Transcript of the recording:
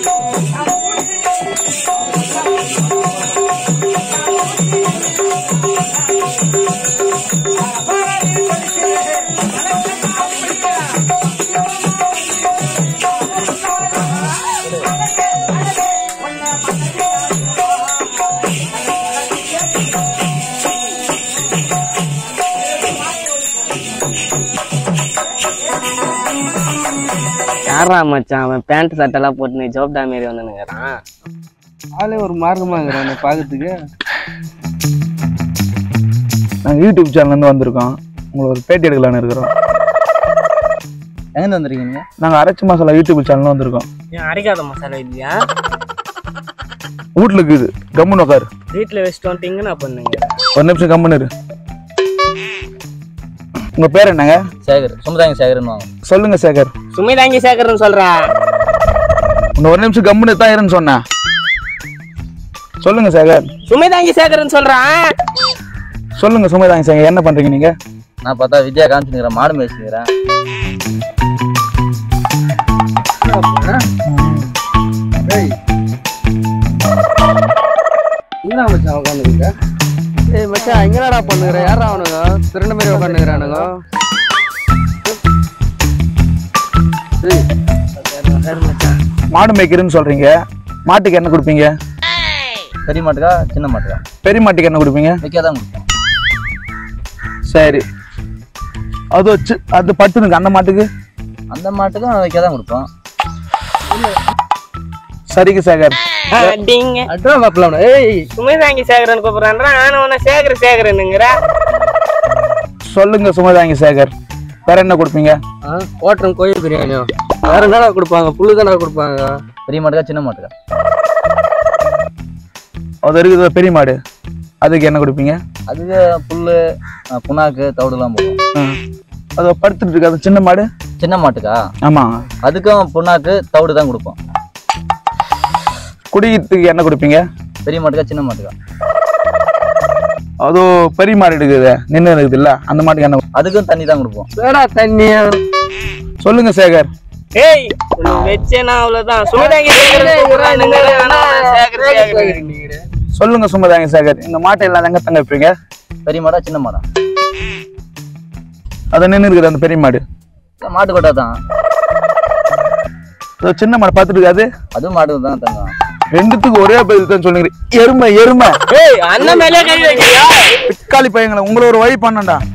யாரா மச்சான் அவன் பேண்ட் சட்டெல்லாம் போட்டு ஜோப்டா மாரி வந்துனுங்கிறான் ஆளே ஒரு மார்க்கமாங்கிறான் பார்க்கறதுக்கு நாங்கள் யூடியூப் சேனல்லேருந்து வந்திருக்கோம் உங்களை ஒரு பேட்டி எடுக்கலான்னு இருக்கிறோம் எங்கேருந்து வந்திருக்கீங்க நாங்கள் அரைச்சி மசாலா யூடியூப் சேனல் வந்திருக்கோம் ஏன் அரைக்காத மசாலா இல்லையா வீட்டில் இருக்குது கம்முன்னு உட்காரு வீட்டில் வச்சுட்டு வந்துட்டீங்க நான் பண்ணுங்க ஒரு நிமிஷம் கம்முன்னு இரு உங்கள் பேர் என்னங்க சேகர் சுமதாங்க சேகர்னு வாங்க சொல்லுங்க சேகர் சுமிதாங்கி சேகர்னு சொல்றேன் உன்னை ஒரு நிமிஷம் கம்முன்னு தான் இருன்னு சொன்னேன் சொல்லுங்க சேகர் சுமிதாங்கி சேகர்னு சொல்றேன் சொல்லுங்க சுமதாங்க சேகர் என்ன பண்றீங்க நீங்க நான் பார்த்தா வித்யா காமிச்சுக்கிறேன் மாடு மேய்ச்சிக்கிறேன் என்ன மச்சான் உட்காந்துருக்க ஏய் மச்சான் எங்கடா பண்ணுகிற யாரா அவனுங்க திருண்ட மாதிரி உட்காந்துக்கிறானுங்க மாடு மேய்க்கிறேன்னு சொல்றீங்க மாட்டுக்கு என்ன கொடுப்பீங்க பெரிய மாட்டுக்கா சின்ன மாட்டுக்கா பெரிய மாட்டுக்கு என்ன கொடுப்பீங்க வைக்க தான் கொடுப்போம் சரி அது வச்சு அது பட்டுனுக்கு அந்த மாட்டுக்கு அந்த மாட்டுக்கும் வைக்க தான் கொடுப்போம் சரிங்க சேகர் டிங்க அட்ரா மாப்பிள்ள ஏய் சுமிதாங்கி சேகரன் கூப்பிடுறான் ஆனா உன சேகர் சேகரனுங்கிற சொல்லுங்க சுமதாங்க சேகர் வேற என்ன கொடுப்பீங்க ஓட்டம் கோயில் பிரியாணியும் வேற என்னடா கொடுப்பாங்க புல்லு தானே கொடுப்பாங்க பெரிய மாட்டுக்கா சின்ன மாட்டுக்கா அது இருக்குது பெரிய மாடு அதுக்கு என்ன கொடுப்பீங்க அதுக்கு புல் புண்ணாக்கு தவிடுலாம் போடுவோம் ம். அது படுத்துட்டு இருக்கு அது சின்ன மாடு சின்ன மாட்டுக்கா ஆமா அதுக்கும் புண்ணாக்கு தவிடு தான் கொடுப்போம் குடிக்கிறதுக்கு என்ன கொடுப்பீங்க பெரிய மாட்டுக்கா சின்ன மாட்டுக்கா அதோ பெரிய மாடு இருக்குது நின்று இருக்குது இல்ல அந்த மாட்டுக்கு என்ன அதுக்கும் தண்ணி தான் கொடுப்போம் வேடா தண்ணியா சொல்லுங்க சேகர் ஏய் உன்னை வச்சேனா அவ்வளவுதான் சுமிதாங்கி சேகரன் கூப்பிடுறானுங்கிற ஆனா உன்னை சேகர் சேகர் சொல்லுங்க சுமதாங்க சேகர் இந்த மாட்டை எல்லாம் எங்க தங்க வைப்பீங்க பெரிய மாடா சின்ன மாடா அது நின்று இருக்குது அந்த பெரிய மாடு மாட்டு கொட்டா தான் அதோ சின்ன மாடு பார்த்துட்டு இருக்காது அதுவும் மாடு தான் தங்கம் ரெண்டுத்துக்கு ஒரே பதில் தான் சொல்லுங்க எருமை எருமை ஏய் அண்ணன் மேலே கை வைக்கிறியா பிக்காளி பையங்களை உங்களை ஒரு வழி பண்ணண்டா